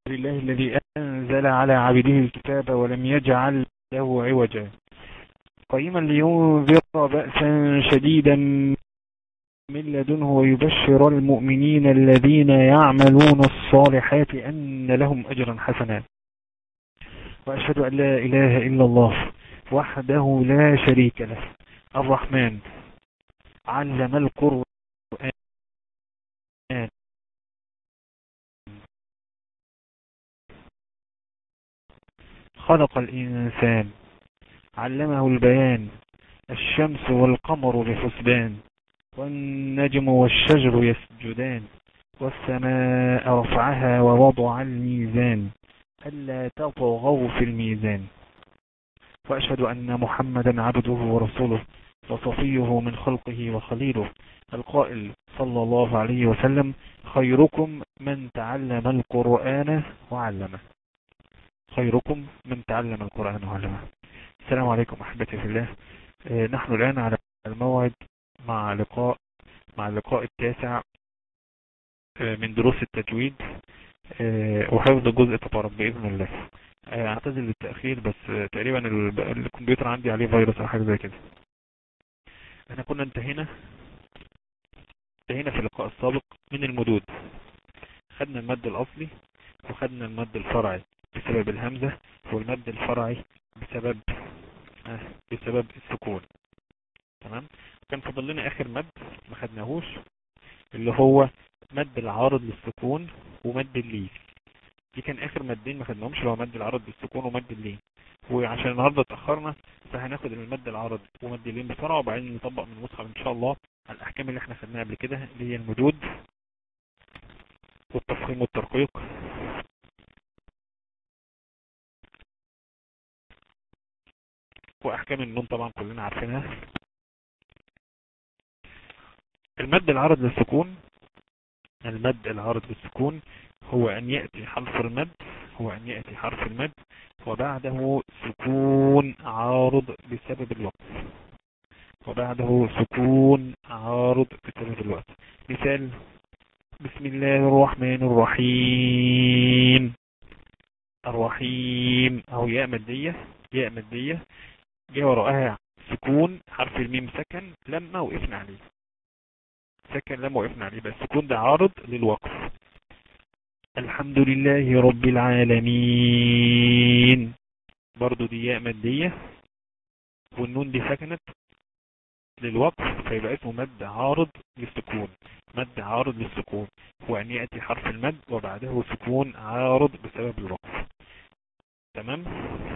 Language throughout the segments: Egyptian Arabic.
لله الذي أنزل على عبده الكتاب ولم يجعل له عوجا قيما لينذر بأسا شديدا من لدنه ويبشر المؤمنين الذين يعملون الصالحات أن لهم أجرا حسنا وأشهد أن لا إله إلا الله وحده لا شريك له الرحمن علم القرآن خلق الإنسان علمه البيان الشمس والقمر بحسبان والنجم والشجر يسجدان والسماء رفعها ووضع الميزان ألا تطغوا في الميزان وأشهد أن محمدا عبده ورسوله وصفيه من خلقه وخليله القائل صلى الله عليه وسلم خيركم من تعلم القرآن وعلمه خيركم من تعلم القرآن وعلمه السلام عليكم أحبتي في الله آه، نحن الآن على الموعد مع لقاء مع اللقاء التاسع آه، من دروس التجويد آه، وحفظ جزء تبارك بإذن الله اعتذر للتأخير بس تقريبا الكمبيوتر عندي عليه فيروس او حاجة زي كده احنا كنا انتهينا انتهينا في اللقاء السابق من المدود خدنا المد الاصلي وخدنا المد الفرعي بسبب الهمزة والمد الفرعي بسبب آه بسبب السكون تمام كان فضل لنا اخر مد ما خدناهوش اللي هو مد العارض للسكون ومد اللين دي كان اخر مدين ما خدناهمش اللي هو مد العرض بالسكون ومد اللين وعشان النهارده اتاخرنا فهناخد المد العرض ومد اللين بسرعه وبعدين نطبق من المصحف ان شاء الله على الاحكام اللي احنا خدناها قبل كده اللي هي المدود والتفخيم والترقيق واحكام النون طبعا كلنا عارفينها المد العرض للسكون المد العرض للسكون هو أن يأتي حرف المد هو أن يأتي حرف المد وبعده سكون عارض بسبب الوقت وبعده سكون عارض بسبب الوقت مثال بسم الله الرحمن الرحيم الرحيم أو ياء مدية ياء مدية جاء وراءها سكون حرف الميم سكن لما وقفنا عليه سكن لما وقفنا عليه بس السكون ده عارض للوقف الحمد لله رب العالمين برضو دي ياء مادية والنون دي سكنت للوقف فيبقى اسمه مد عارض للسكون مد عارض للسكون وأن يأتي حرف المد وبعده سكون عارض بسبب الوقف تمام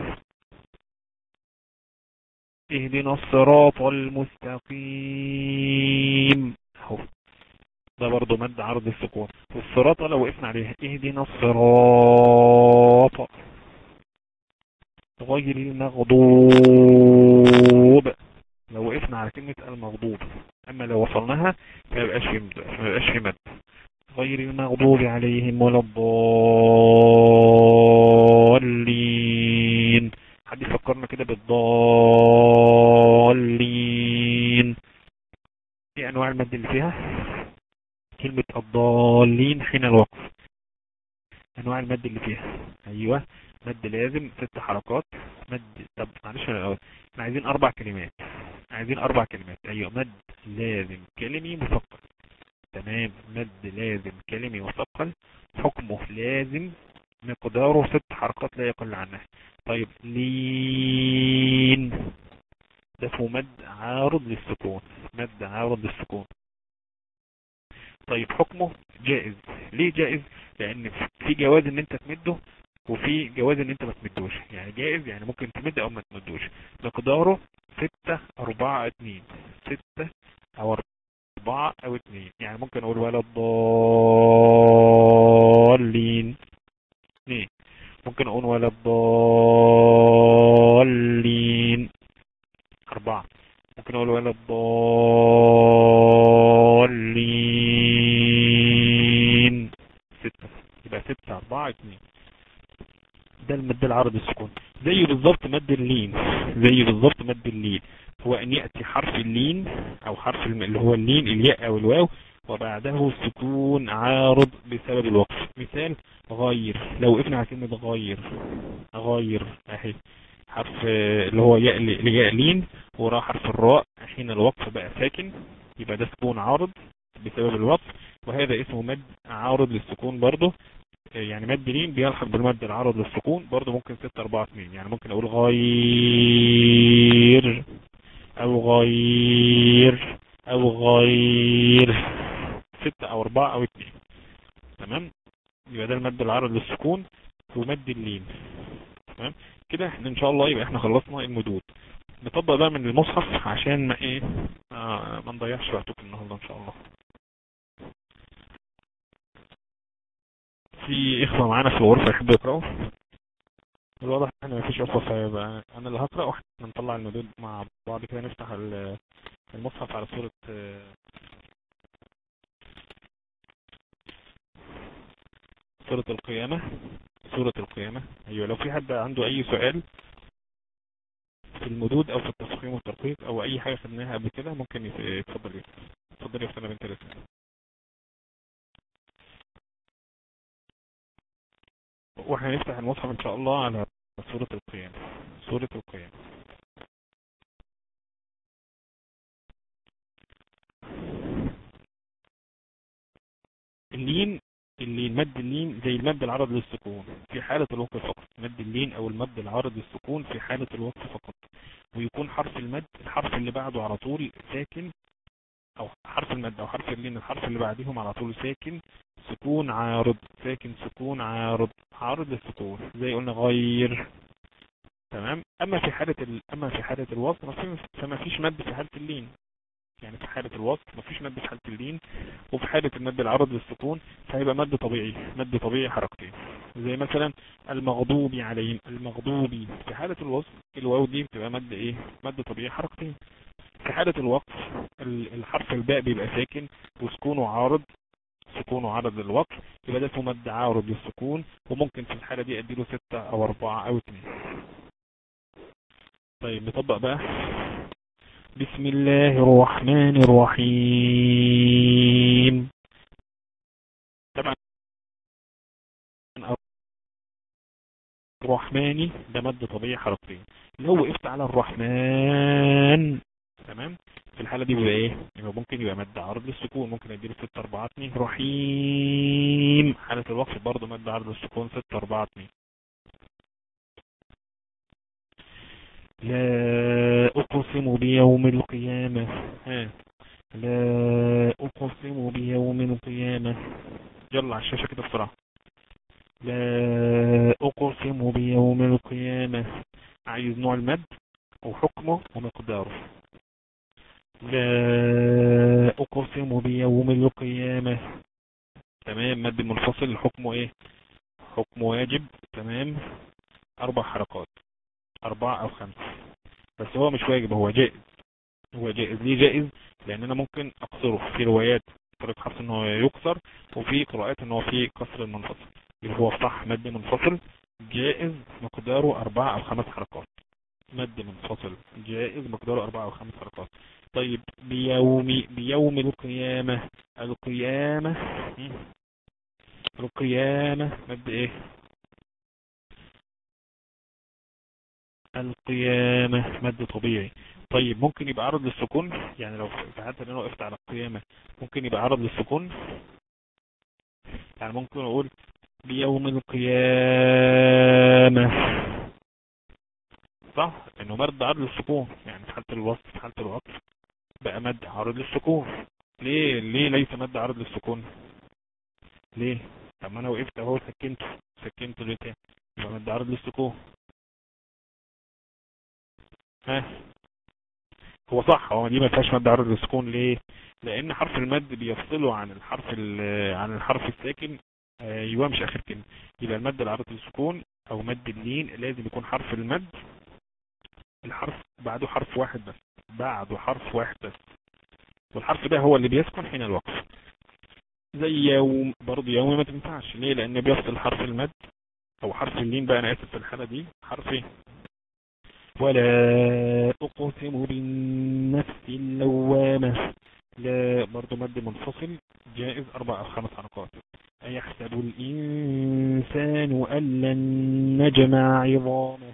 اهدنا الصراط المستقيم اهو ده برضو مد عرض السكون والصراط لو وقفنا عليها اهدنا الصراط غير المغضوب لو وقفنا على كلمة المغضوب اما لو وصلناها ما يبقاش في مد ما يبقاش في مد غير المغضوب عليهم ولا الضالين حد يفكرنا كده بالضالين ايه انواع المد اللي فيها كلمة الضالين حين الوقف انواع المد اللي فيها ايوه مد لازم ست حركات مد طب معلش انا الاول احنا عايزين اربع كلمات عايزين اربع كلمات ايوه مد لازم كلمي مثقل تمام مد لازم كلمي مثقل حكمه لازم مقداره ست حركات لا يقل عنها طيب لين ده اسمه مد عارض للسكون مد عارض للسكون طيب حكمه جائز ليه جائز لان في جواز ان انت تمده وفي جواز ان انت ما تمدوش يعني جائز يعني ممكن تمد او ما تمدوش مقداره ستة اربعة اتنين ستة او اربعة او اتنين يعني ممكن اقول ولا الضالين اثنين ممكن اقول ولا الضالين اربعة ممكن اقول ولا الضالين ستة يبقى ستة اربعة اتنين ده المد العرض السكون زي بالظبط مد اللين زي بالظبط مد اللين هو ان يأتي حرف اللين او حرف اللي هو اللين الياء او الواو وبعده سكون عارض بسبب الوقف مثال غير لو وقفنا على كلمة غير غير اهي حرف اللي هو ياء لياء لين وراه حرف الراء حين الوقف بقى ساكن يبقى ده سكون عارض بسبب الوقف وهذا اسمه مد عارض للسكون برضه يعني مد لين بيلحق بالمد العارض للسكون برضه ممكن 6 4 2 يعني ممكن اقول غير او غير او غير 6 او 4 او 2 تمام يبقى ده المد العارض للسكون ومد اللين تمام كده احنا ان شاء الله يبقى احنا خلصنا المدود نطبق بقى من المصحف عشان ما ايه آه ما نضيعش وقتكم النهارده ان شاء الله في اخوة معانا في الغرفة يحبوا يقرأوا الواضح ان مفيش اخوة فيبقى انا اللي هقرأ واحنا نطلع المدود مع بعض كده نفتح المصحف على صورة سورة القيامة سورة القيامة ايوه لو في حد عنده اي سؤال في المدود او في التفخيم والترقيق او اي حاجة خدناها قبل كده ممكن يتفضل يتفضل يا اختنا بنت رسالة واحنا نفتح المصحف ان شاء الله على سورة القيامة سورة القيامة اللين اللين مد اللين زي المد العرض للسكون في حالة الوقف فقط مد اللين او المد العرض للسكون في حالة الوقف فقط ويكون حرف المد الحرف اللي بعده على طول ساكن او حرف المد او حرف اللين الحرف اللي بعدهم على طول ساكن سكون عارض ساكن سكون عارض عارض للسكون زي قلنا غير تمام اما في حالة ال... اما في حالة الوصل فما فيش مد في حالة اللين يعني في حالة الوصل مفيش مد في حالة اللين وفي حالة المد العرض للسكون فهيبقى مد طبيعي مد طبيعي حركتين زي مثلا المغضوب عليهم المغضوب في حالة الوصل الواو دي بتبقى مد ايه مد طبيعي حركتين في حالة الوقف الحرف الباء بيبقى ساكن وسكونه عارض سكونه عرض للوقف يبقى ده اسمه مد عارض للسكون وممكن في الحالة دي اديله ستة او اربعة او اتنين طيب نطبق بقى بسم الله الرحمن الرحيم طبعا الرحماني ده مد طبيعي حركتين لو وقفت على الرحمن تمام في الحالة دي بيبقى ايه يبقى ممكن يبقى مد عرض للسكون ممكن اديله 6 4 2 رحيم حالة الوقف برضه مد عرض للسكون 6 4 2 لا أقسم بيوم القيامة ها لا أقسم بيوم القيامة يلا على الشاشة كده بسرعة لا أقسم بيوم القيامة عايز نوع المد وحكمه ومقداره لا أقسم بيوم القيامة تمام مد منفصل حكمه ايه حكم واجب تمام اربع حركات اربعة او خمسة بس هو مش واجب هو جائز هو جائز ليه جائز لان انا ممكن اقصره في روايات طريق حفص ان هو يكسر وفي قراءات ان هو في كسر المنفصل اللي هو صح مد منفصل جائز مقداره اربعة او خمس حركات مد منفصل جائز مقداره اربعة او خمس حركات طيب بيوم بيوم القيامة القيامة القيامة مد ايه القيامة مد طبيعي طيب ممكن يبقى عرض للسكون يعني لو في حالة ان انا وقفت على القيامة ممكن يبقى عرض للسكون يعني ممكن اقول بيوم القيامة صح انه مد عرض للسكون يعني في حالة الوصف في حالة الوقف بقى مد عرض للسكون ليه ليه ليس مد عرض للسكون ليه طب ما انا وقفت اهو سكنته سكنته ليه تاني يبقى مد عرض للسكون ها هو صح هو دي ما فيهاش مد عرض للسكون ليه لان حرف المد بيفصله عن الحرف عن الحرف الساكن ايوه مش اخر كلمه يبقى المد العرض للسكون او مد اللين لازم يكون حرف المد الحرف بعده حرف واحد بس بعده حرف واحد بس والحرف ده هو اللي بيسكن حين الوقف زي يوم برضه يوم ما تنفعش ليه لان بيفصل حرف المد او حرف اللين بقى انا اسف في الحاله دي حرف ايه ولا أقسم بالنفس اللوامة لا برضو مد منفصل جائز أربع أو خمس حركات أيحسب الإنسان أن لن نجمع عظامه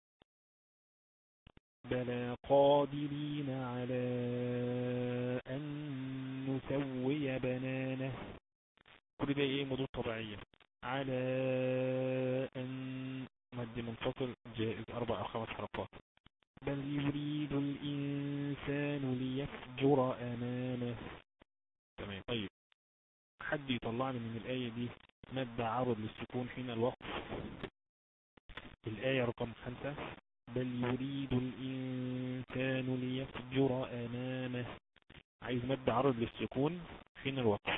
بلى قادرين على أن نسوي بنانه كل ده ايه مدود طبيعية على أن مد منفصل جائز أربع أو خمس حركات بل يريد الإنسان ليفجر أمامه تمام طيب حد يطلعني من الآية دي مد عرض للسكون حين الوقف الآية رقم خمسة بل يريد الإنسان ليفجر أمامه عايز مد عرض للسكون حين الوقف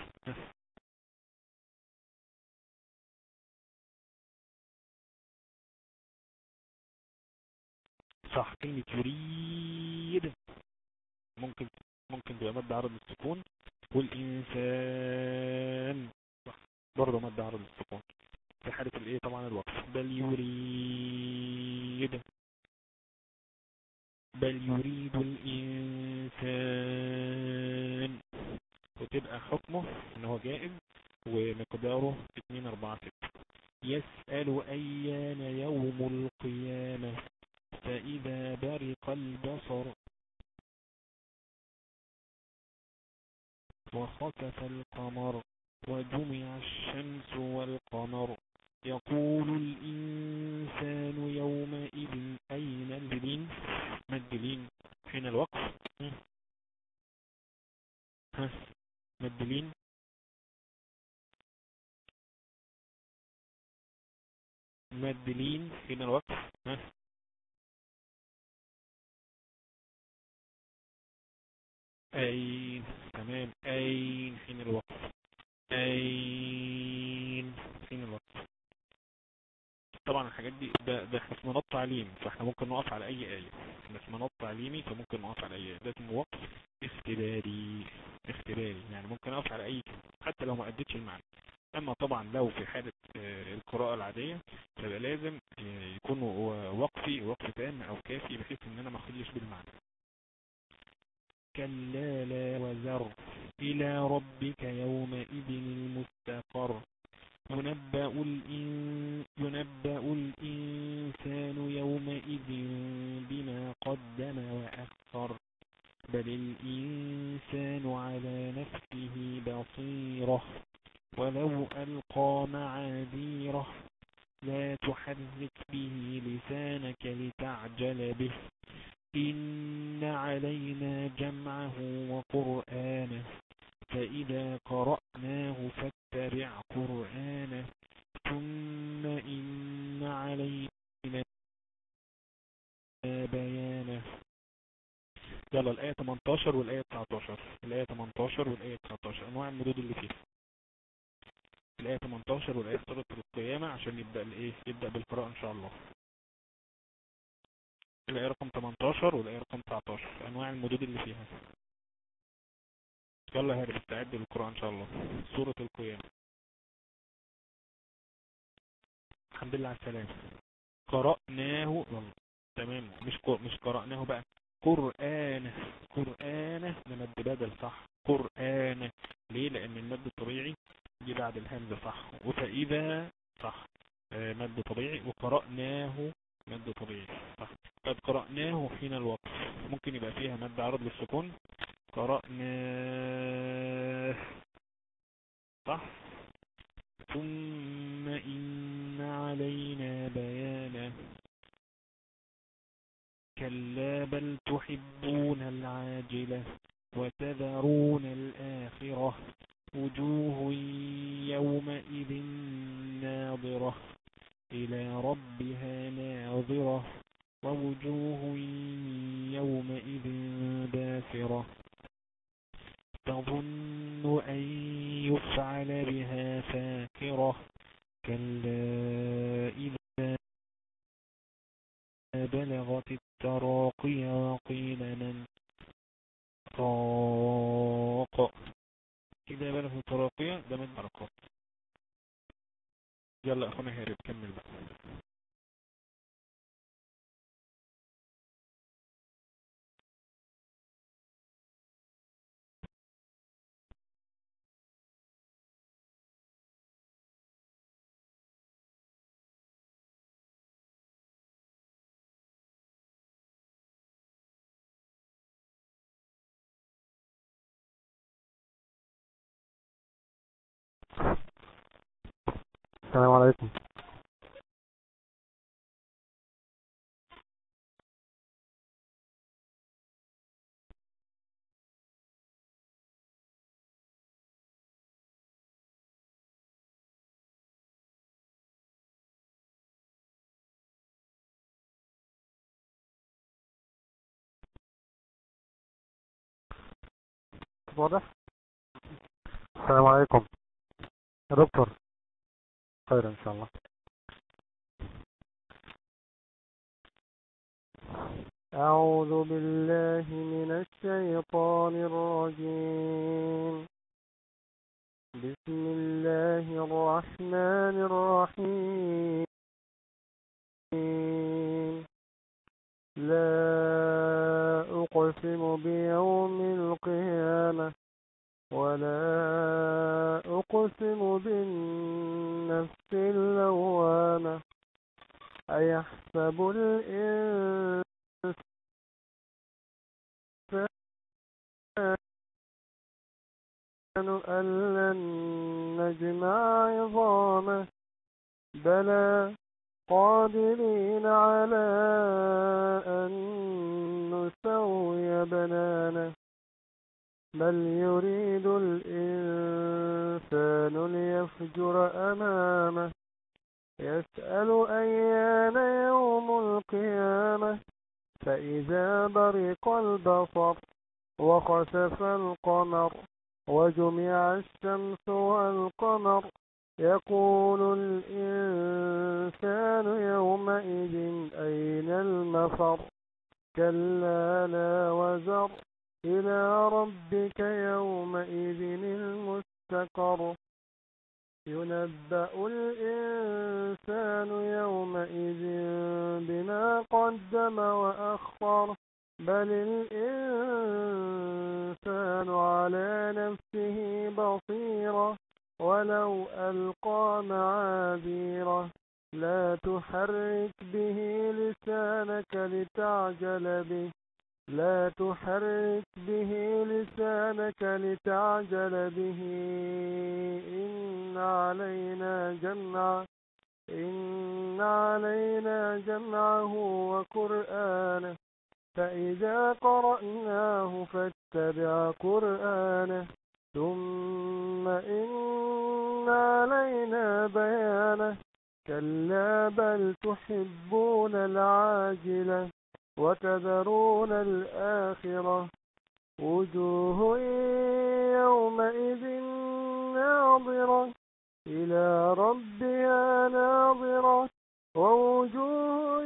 صح كلمة يريد ممكن ممكن تبقى مد عرض للسكون والإنسان صح برضه مد عرض للسكون في حالة الايه طبعا الوقف بل يريد بل يريد الإنسان وتبقى حكمه ان هو جائز ومقداره 2 4 6 يسأل أيان يوم القيامة فإذا برق البصر وخسف القمر وجمع الشمس والقمر يقول الإنسان يومئذ أين الدين ما الدلين حين الوقف ها ما الدلين ما الدلين حين الوقف ها أين تمام أين حين الوقف أين حين الوقف طبعا الحاجات دي ده, ده احنا اسمه نط تعليم فاحنا ممكن نقف على أي آية احنا اسمه نط تعليمي فممكن نقف على أي آية ده اسمه وقف اختباري اختباري يعني ممكن أقف على أي كلمة حتى لو ما أدتش المعنى أما طبعا لو في حالة القراءة العادية فبقى لازم يكون وقفي وقف تام أو كافي بحيث إن أنا ما أخليش بالمعنى كلا لا وزر إلى ربك يومئذ المستقر ينبأ, الإن ينبأ الإنسان يومئذ بما قدم وأخر بل الإنسان على نفسه بصيرة ولو ألقى معاذيره لا تحرك به لسانك لتعجل به إن علينا جمعه وقرآنه فإذا قرأناه فاتبع قرآنه ثم إن علينا بيانه يلا الآية 18 والآية 19 الآية 18 والآية 19 أنواع المدود اللي فيها الآية 18 والآية سورة القيامة عشان يبدأ الإيه يبدأ بالقراءة إن شاء الله الآية رقم 18 والآية رقم 19 أنواع المدود اللي فيها يلا هارب استعد للقراءة إن شاء الله سورة القيامة الحمد لله على السلامة قرأناه والله تمام مش مش قرأناه بقى قرآن قرآن ده مد بدل صح قرآن ليه لأن المد الطبيعي دي بعد الهمزة صح وفإذا صح آه مد طبيعي وقرأناه مد طبيعي صح قد قرأناه حين الوقف ممكن يبقى فيها مد عرض للسكون قرأناه صح ثم إن علينا بيانه كلا بل تحبون العاجلة وتذرون الآخرة وجوه يومئذ ناظرة إلى ربها ناظرة ووجوه يومئذ باسرة تظن أن يفعل بها فاكرة كلا إذا بلغت التراقي وقيل من راق إذا بلغت التراقية ده من حركات يلا أخونا هارب كمل بقى السلام عليكم واضح السلام عليكم يا دكتور خير ان شاء الله أعوذ بالله من الشيطان الرجيم بسم الله الرحمن الرحيم لا أقسم بيوم القيامة ولا أقسم بالنفس اللوامة أيحسب الإنسان أن لن نجمع عظامه بلى قادرين على أن نسوي بنانه بل يريد الإنسان ليفجر أمامه يسأل أيان يوم القيامة فإذا برق البصر وخسف القمر وجمع الشمس والقمر يقول الإنسان يومئذ أين المفر كلا لا وزر إلى ربك يومئذ المستقر ينبأ الإنسان يومئذ بما قدم وأخر بل الإنسان على نفسه بصيرة ولو ألقى معاذيره لا تحرك به لسانك لتعجل به لا تحرك به لسانك لتعجل به إن علينا جمع إن علينا جمعه وقرآنه فإذا قرأناه فاتبع قرآنه ثم إن علينا بيانه كلا بل تحبون العاجلة وتذرون الآخرة وجوه يومئذ ناظرة إلى ربها ناظرة ووجوه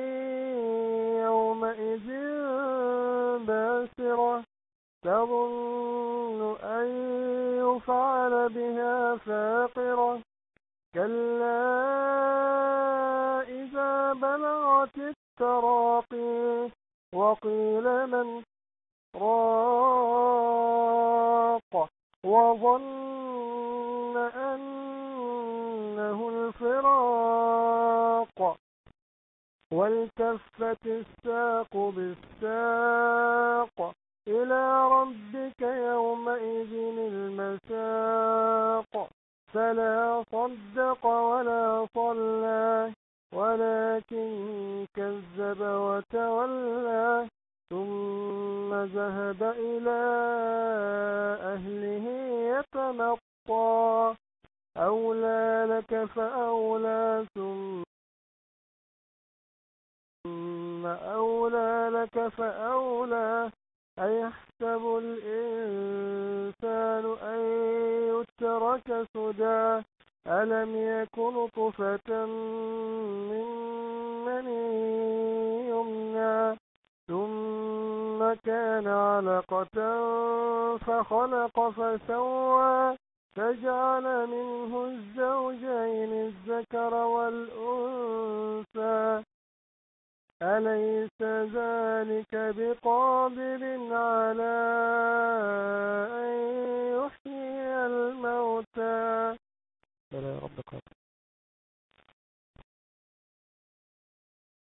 يومئذ باسرة تظن أن يفعل بها فاقرة كلا إذا بلغت التراقي وقيل من راق وظن أنه الفراق والتفت الساق بالساق إلى ربك يومئذ المساق فلا صدق ولا صلى ولكن كذب وتولى ثم ذهب إلى أهله يتمطى أولى لك فأولى ثم أولى لك فأولى أيحسب الإنسان أن يترك سدى ألم يكن طفة من مني يمنى ثم كان علقة فخلق فسوى فجعل منه الزوجين الذكر والأنثى أليس ذلك بقادر على أن يحيي الموتى بلى ربك